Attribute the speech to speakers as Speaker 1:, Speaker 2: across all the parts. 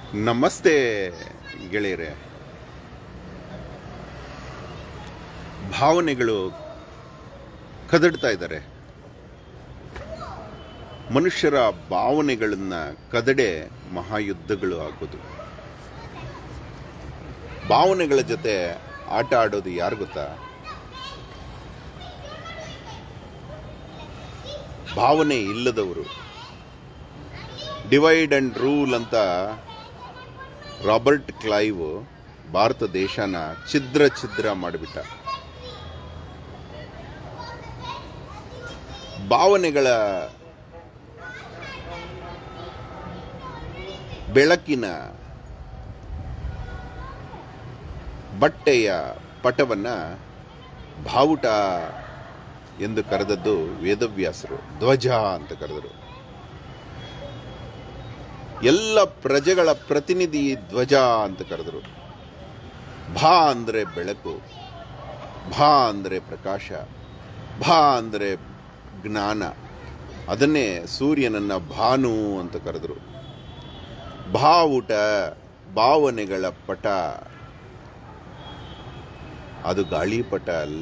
Speaker 1: ನಮಸ್ತೆ ಗೆಳೆಯರೆ ಭಾವನೆಗಳು ಕದಡ್ತಾ ಇದ್ದಾರೆ ಮನುಷ್ಯರ ಭಾವನೆಗಳನ್ನ ಕದಡೆ ಮಹಾಯುದ್ಧಗಳು ಆಗೋದು ಭಾವನೆಗಳ ಜೊತೆ ಆಟ ಆಡೋದು ಯಾರು ಗೊತ್ತಾ ಭಾವನೆ ಇಲ್ಲದವರು ಡಿವೈಡ್ ಅಂಡ್ ರೂಲ್ ಅಂತ ರಾಬರ್ಟ್ ಕ್ಲೈವ್ ಭಾರತ ದೇಶನ ಛಿದ್ರ ಛಿದ್ರ ಮಾಡಿಬಿಟ್ಟ ಭಾವನೆಗಳ ಬೆಳಕಿನ ಬಟ್ಟೆಯ ಪಟವನ್ನ ಬಾವುಟ ಎಂದು ಕರೆದದ್ದು ವೇದವ್ಯಾಸರು ಧ್ವಜ ಅಂತ ಕರೆದರು ಎಲ್ಲ ಪ್ರಜೆಗಳ ಪ್ರತಿನಿಧಿ ಧ್ವಜ ಅಂತ ಕರೆದರು ಭಾ ಅಂದರೆ ಬೆಳಕು ಭಾ ಅಂದರೆ ಪ್ರಕಾಶ ಭಾ ಅಂದರೆ ಜ್ಞಾನ ಅದನ್ನೇ ಸೂರ್ಯನನ್ನ ಭಾನು ಅಂತ ಕರೆದರು ಭಾವುಟ ಭಾವನೆಗಳ ಪಟ ಅದು ಗಾಳಿಪಟ ಅಲ್ಲ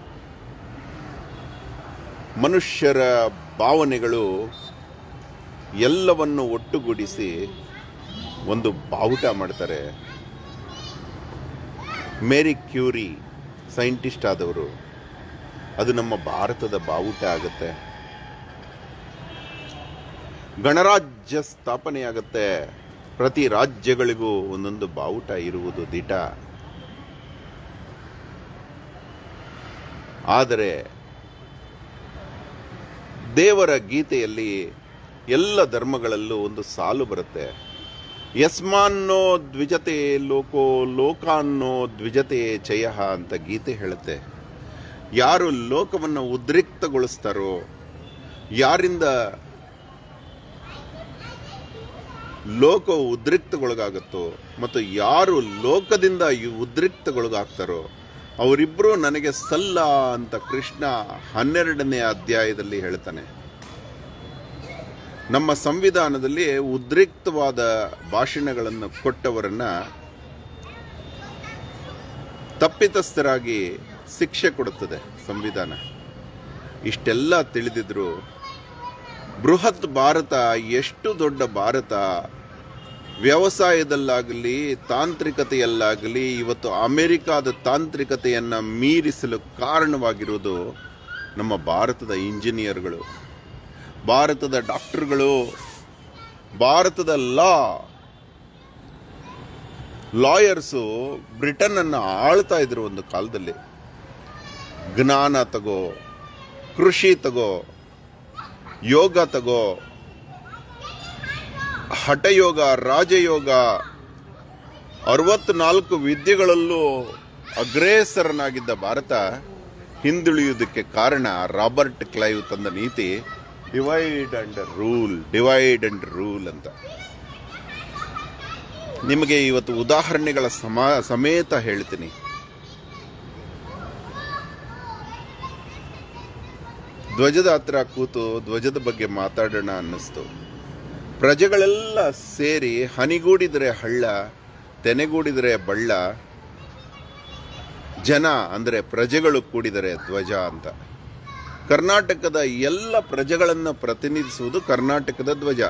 Speaker 1: ಮನುಷ್ಯರ ಭಾವನೆಗಳು ಎಲ್ಲವನ್ನು ಒಟ್ಟುಗೂಡಿಸಿ ಒಂದು ಬಾವುಟ ಮಾಡ್ತಾರೆ ಮೇರಿ ಕ್ಯೂರಿ ಸೈಂಟಿಸ್ಟ್ ಆದವರು ಅದು ನಮ್ಮ ಭಾರತದ ಬಾವುಟ ಆಗುತ್ತೆ ಗಣರಾಜ್ಯ ಸ್ಥಾಪನೆಯಾಗುತ್ತೆ ಪ್ರತಿ ರಾಜ್ಯಗಳಿಗೂ ಒಂದೊಂದು ಬಾವುಟ ಇರುವುದು ದಿಟ ಆದರೆ ದೇವರ ಗೀತೆಯಲ್ಲಿ ಎಲ್ಲ ಧರ್ಮಗಳಲ್ಲೂ ಒಂದು ಸಾಲು ಬರುತ್ತೆ ಯಸ್ಮಾನ್ನೋ ದ್ವಿಜತೆ ಲೋಕೋ ಲೋಕಾನ್ನೋ ದ್ವಿಜತೆ ಚಯ ಅಂತ ಗೀತೆ ಹೇಳುತ್ತೆ ಯಾರು ಲೋಕವನ್ನು ಉದ್ರಿಕ್ತಗೊಳಿಸ್ತಾರೋ ಯಾರಿಂದ ಲೋಕ ಉದ್ರಿಕ್ತಗೊಳಗಾಗುತ್ತೋ ಮತ್ತು ಯಾರು ಲೋಕದಿಂದ ಈ ಉದ್ರಿಕ್ತಗೊಳಗಾಗ್ತಾರೋ ಅವರಿಬ್ಬರು ನನಗೆ ಸಲ್ಲ ಅಂತ ಕೃಷ್ಣ ಹನ್ನೆರಡನೇ ಅಧ್ಯಾಯದಲ್ಲಿ ಹೇಳ್ತಾನೆ ನಮ್ಮ ಸಂವಿಧಾನದಲ್ಲಿ ಉದ್ರಿಕ್ತವಾದ ಭಾಷಣಗಳನ್ನು ಕೊಟ್ಟವರನ್ನ ತಪ್ಪಿತಸ್ಥರಾಗಿ ಶಿಕ್ಷೆ ಕೊಡುತ್ತದೆ ಸಂವಿಧಾನ ಇಷ್ಟೆಲ್ಲ ತಿಳಿದಿದ್ರು ಬೃಹತ್ ಭಾರತ ಎಷ್ಟು ದೊಡ್ಡ ಭಾರತ ವ್ಯವಸಾಯದಲ್ಲಾಗಲಿ ತಾಂತ್ರಿಕತೆಯಲ್ಲಾಗಲಿ ಇವತ್ತು ಅಮೆರಿಕಾದ ತಾಂತ್ರಿಕತೆಯನ್ನು ಮೀರಿಸಲು ಕಾರಣವಾಗಿರುವುದು ನಮ್ಮ ಭಾರತದ ಇಂಜಿನಿಯರ್ಗಳು ಭಾರತದ ಡಾಕ್ಟರ್ಗಳು ಭಾರತದ ಲಾ ಲಾಯರ್ಸು ಬ್ರಿಟನ್ ಅನ್ನು ಆಳ್ತಾ ಇದ್ರು ಒಂದು ಕಾಲದಲ್ಲಿ ಜ್ಞಾನ ತಗೋ ಕೃಷಿ ತಗೋ ಯೋಗ ತಗೋ ಹಠಯೋಗ ರಾಜಯೋಗ ಅರವತ್ನಾಲ್ಕು ವಿದ್ಯೆಗಳಲ್ಲೂ ಅಗ್ರೇಸರನಾಗಿದ್ದ ಭಾರತ ಹಿಂದುಳಿಯುವುದಕ್ಕೆ ಕಾರಣ ರಾಬರ್ಟ್ ಕ್ಲೈವ್ ತಂದ ನೀತಿ divide and rule divide and rule ಅಂತ ನಿಮಗೆ ಇವತ್ತು ಉದಾಹರಣೆಗಳ ಸಮ ಸಮೇತ ಹೇಳ್ತೀನಿ ಧ್ವಜದ ಹತ್ರ ಕೂತು ಧ್ವಜದ ಬಗ್ಗೆ ಮಾತಾಡೋಣ ಅನ್ನಿಸ್ತು ಪ್ರಜೆಗಳೆಲ್ಲ ಸೇರಿ ಹನಿಗೂಡಿದರೆ ಹಳ್ಳ ತೆನೆಗೂಡಿದರೆ ಬಳ್ಳ ಜನ ಅಂದರೆ ಪ್ರಜೆಗಳು ಕೂಡಿದರೆ ಧ್ವಜ ಅಂತ ಕರ್ನಾಟಕದ ಎಲ್ಲ ಪ್ರಜೆಗಳನ್ನು ಪ್ರತಿನಿಧಿಸುವುದು ಕರ್ನಾಟಕದ ಧ್ವಜ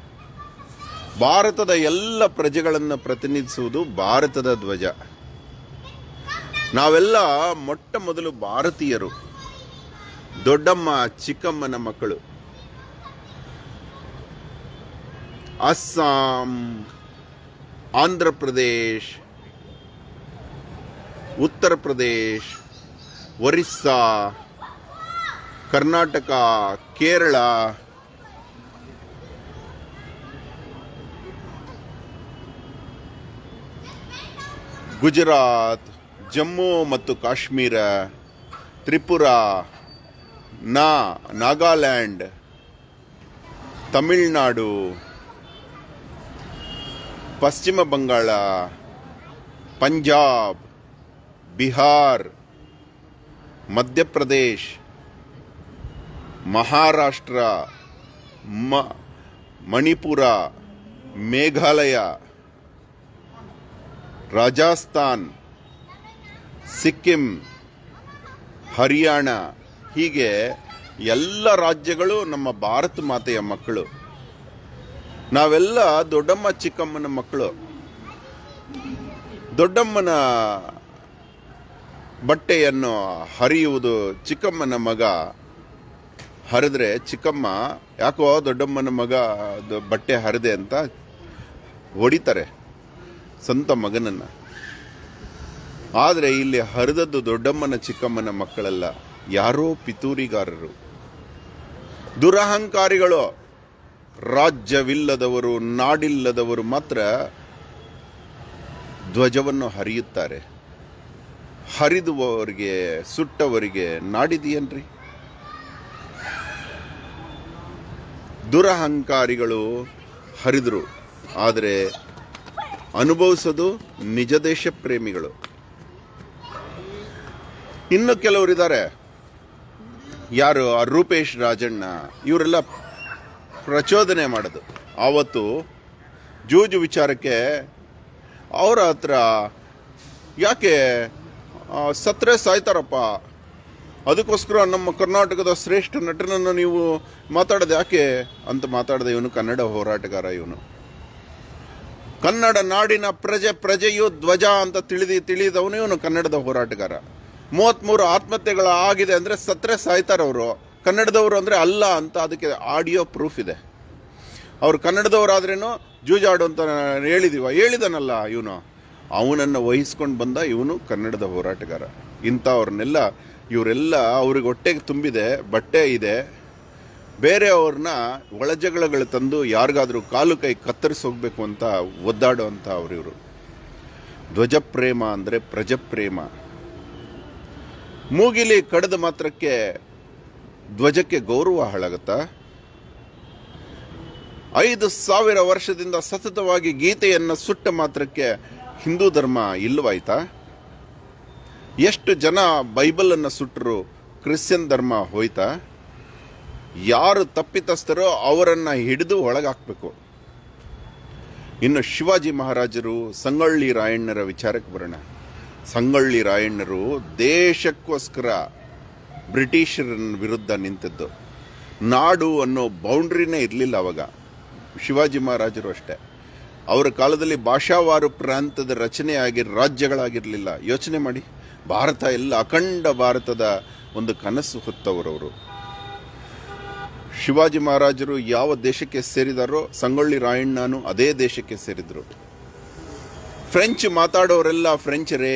Speaker 1: ಭಾರತದ ಎಲ್ಲ ಪ್ರಜೆಗಳನ್ನು ಪ್ರತಿನಿಧಿಸುವುದು ಭಾರತದ ಧ್ವಜ ನಾವೆಲ್ಲ ಮೊಟ್ಟ ಮೊದಲು ಭಾರತೀಯರು ದೊಡ್ಡಮ್ಮ ಚಿಕ್ಕಮ್ಮನ ಮಕ್ಕಳು ಅಸ್ಸಾಂ ಆಂಧ್ರ ಪ್ರದೇಶ್ ಉತ್ತರ ಪ್ರದೇಶ್ ಒರಿಸ್ಸಾ ಕರ್ನಾಟಕ ಕೇರಳ ಗುಜರಾತ್ ಜಮ್ಮು ಮತ್ತು ಕಾಶ್ಮೀರ ತ್ರಿಪುರಾ ನಾ ನಾಗಾಲ್ಯಾಂಡ್ ತಮಿಳುನಾಡು ಪಶ್ಚಿಮ ಬಂಗಾಳ ಪಂಜಾಬ್ ಬಿಹಾರ್ ಮಧ್ಯಪ್ರದೇಶ್ ಮಹಾರಾಷ್ಟ್ರ ಮ ಮಣಿಪುರ ಮೇಘಾಲಯ ರಾಜಸ್ಥಾನ್ ಸಿಕ್ಕಿಂ ಹರಿಯಾಣ ಹೀಗೆ ಎಲ್ಲ ರಾಜ್ಯಗಳು ನಮ್ಮ ಭಾರತ ಮಾತೆಯ ಮಕ್ಕಳು ನಾವೆಲ್ಲ ದೊಡ್ಡಮ್ಮ ಚಿಕ್ಕಮ್ಮನ ಮಕ್ಕಳು ದೊಡ್ಡಮ್ಮನ ಬಟ್ಟೆಯನ್ನು ಹರಿಯುವುದು ಚಿಕ್ಕಮ್ಮನ ಮಗ ಹರಿದ್ರೆ ಚಿಕ್ಕಮ್ಮ ಯಾಕೋ ದೊಡ್ಡಮ್ಮನ ಮಗ ಅದು ಬಟ್ಟೆ ಹರಿದೆ ಅಂತ ಹೊಡಿತಾರೆ ಸ್ವಂತ ಮಗನನ್ನ ಆದರೆ ಇಲ್ಲಿ ಹರಿದದ್ದು ದೊಡ್ಡಮ್ಮನ ಚಿಕ್ಕಮ್ಮನ ಮಕ್ಕಳಲ್ಲ ಯಾರೋ ಪಿತೂರಿಗಾರರು ದುರಹಂಕಾರಿಗಳು ರಾಜ್ಯವಿಲ್ಲದವರು ನಾಡಿಲ್ಲದವರು ಮಾತ್ರ ಧ್ವಜವನ್ನು ಹರಿಯುತ್ತಾರೆ ಹರಿದುವವರಿಗೆ ಸುಟ್ಟವರಿಗೆ ನಾಡಿದೆಯೇನ್ರಿ ದುರಹಂಕಾರಿಗಳು ಹರಿದರು ಆದರೆ ಅನುಭವಿಸೋದು ನಿಜ ದೇಶ ಪ್ರೇಮಿಗಳು ಇನ್ನು ಕೆಲವರಿದ್ದಾರೆ ಯಾರು ಆ ರೂಪೇಶ್ ರಾಜಣ್ಣ ಇವರೆಲ್ಲ ಪ್ರಚೋದನೆ ಮಾಡೋದು ಆವತ್ತು ಜೂಜು ವಿಚಾರಕ್ಕೆ ಅವರ ಹತ್ರ ಯಾಕೆ ಆ, ಸತ್ರೆ ಸಾಯ್ತಾರಪ್ಪ ಅದಕ್ಕೋಸ್ಕರ ನಮ್ಮ ಕರ್ನಾಟಕದ ಶ್ರೇಷ್ಠ ನಟನನ್ನು ನೀವು ಮಾತಾಡೋದು ಯಾಕೆ ಅಂತ ಮಾತಾಡದೆ ಇವನು ಕನ್ನಡ ಹೋರಾಟಗಾರ ಇವನು ಕನ್ನಡ ನಾಡಿನ ಪ್ರಜೆ ಪ್ರಜೆಯು ಧ್ವಜ ಅಂತ ತಿಳಿದಿ ತಿಳಿದವನು ಇವನು ಕನ್ನಡದ ಹೋರಾಟಗಾರ ಮೂವತ್ಮೂರು ಆತ್ಮಹತ್ಯೆಗಳು ಆಗಿದೆ ಅಂದ್ರೆ ಸತ್ರೆ ಸಾಯ್ತಾರವರು ಕನ್ನಡದವರು ಅಂದ್ರೆ ಅಲ್ಲ ಅಂತ ಅದಕ್ಕೆ ಆಡಿಯೋ ಪ್ರೂಫ್ ಇದೆ ಅವ್ರು ಕನ್ನಡದವರಾದ್ರೇನು ಜೂಜಾಡು ಅಂತ ಹೇಳಿದೀವ ಹೇಳಿದನಲ್ಲ ಇವನು ಅವನನ್ನು ವಹಿಸ್ಕೊಂಡು ಬಂದ ಇವನು ಕನ್ನಡದ ಹೋರಾಟಗಾರ ಇಂಥವ್ರನ್ನೆಲ್ಲ ಇವರೆಲ್ಲ ಅವ್ರಿಗೆ ಹೊಟ್ಟೆಗೆ ತುಂಬಿದೆ ಬಟ್ಟೆ ಇದೆ ಬೇರೆಯವ್ರನ್ನ ಒಳಜಗಳಗಳು ತಂದು ಯಾರಿಗಾದ್ರೂ ಕಾಲು ಕೈ ಕತ್ತರಿಸಿ ಹೋಗ್ಬೇಕು ಅಂತ ಒದ್ದಾಡೋ ಅಂತ ಅವ್ರು ಇವರು ಧ್ವಜಪ್ರೇಮ ಅಂದರೆ ಪ್ರಜಪ್ರೇಮ ಮೂಗಿಲಿ ಕಡದ ಮಾತ್ರಕ್ಕೆ ಧ್ವಜಕ್ಕೆ ಗೌರವ ಹಾಳಾಗತ್ತಾ ಐದು ಸಾವಿರ ವರ್ಷದಿಂದ ಸತತವಾಗಿ ಗೀತೆಯನ್ನು ಸುಟ್ಟ ಮಾತ್ರಕ್ಕೆ ಹಿಂದೂ ಧರ್ಮ ಇಲ್ಲವಾಯ್ತಾ ಎಷ್ಟು ಜನ ಬೈಬಲನ್ನು ಸುಟ್ಟರು ಕ್ರಿಶ್ಚಿಯನ್ ಧರ್ಮ ಹೋಯ್ತಾ ಯಾರು ತಪ್ಪಿತಸ್ಥರೋ ಅವರನ್ನ ಹಿಡಿದು ಒಳಗಾಕ್ಬೇಕು ಇನ್ನು ಶಿವಾಜಿ ಮಹಾರಾಜರು ಸಂಗೊಳ್ಳಿ ರಾಯಣ್ಣರ ವಿಚಾರಕ್ಕೆ ಬರೋಣ ಸಂಗೊಳ್ಳಿ ರಾಯಣ್ಣರು ದೇಶಕ್ಕೋಸ್ಕರ ಬ್ರಿಟಿಷರ ವಿರುದ್ಧ ನಿಂತದ್ದು ನಾಡು ಅನ್ನೋ ಬೌಂಡ್ರಿನೇ ಇರಲಿಲ್ಲ ಅವಾಗ ಶಿವಾಜಿ ಮಹಾರಾಜರು ಅಷ್ಟೇ ಅವರ ಕಾಲದಲ್ಲಿ ಭಾಷಾವಾರು ಪ್ರಾಂತದ ರಚನೆ ಆಗಿ ರಾಜ್ಯಗಳಾಗಿರಲಿಲ್ಲ ಯೋಚನೆ ಮಾಡಿ ಭಾರತ ಎಲ್ಲ ಅಖಂಡ ಭಾರತದ ಒಂದು ಕನಸು ಹೊತ್ತವರವರು ಶಿವಾಜಿ ಮಹಾರಾಜರು ಯಾವ ದೇಶಕ್ಕೆ ಸೇರಿದಾರೋ ಸಂಗೊಳ್ಳಿ ರಾಯಣ್ಣನು ಅದೇ ದೇಶಕ್ಕೆ ಸೇರಿದ್ರು ಫ್ರೆಂಚ್ ಮಾತಾಡೋರೆಲ್ಲ ಫ್ರೆಂಚರೇ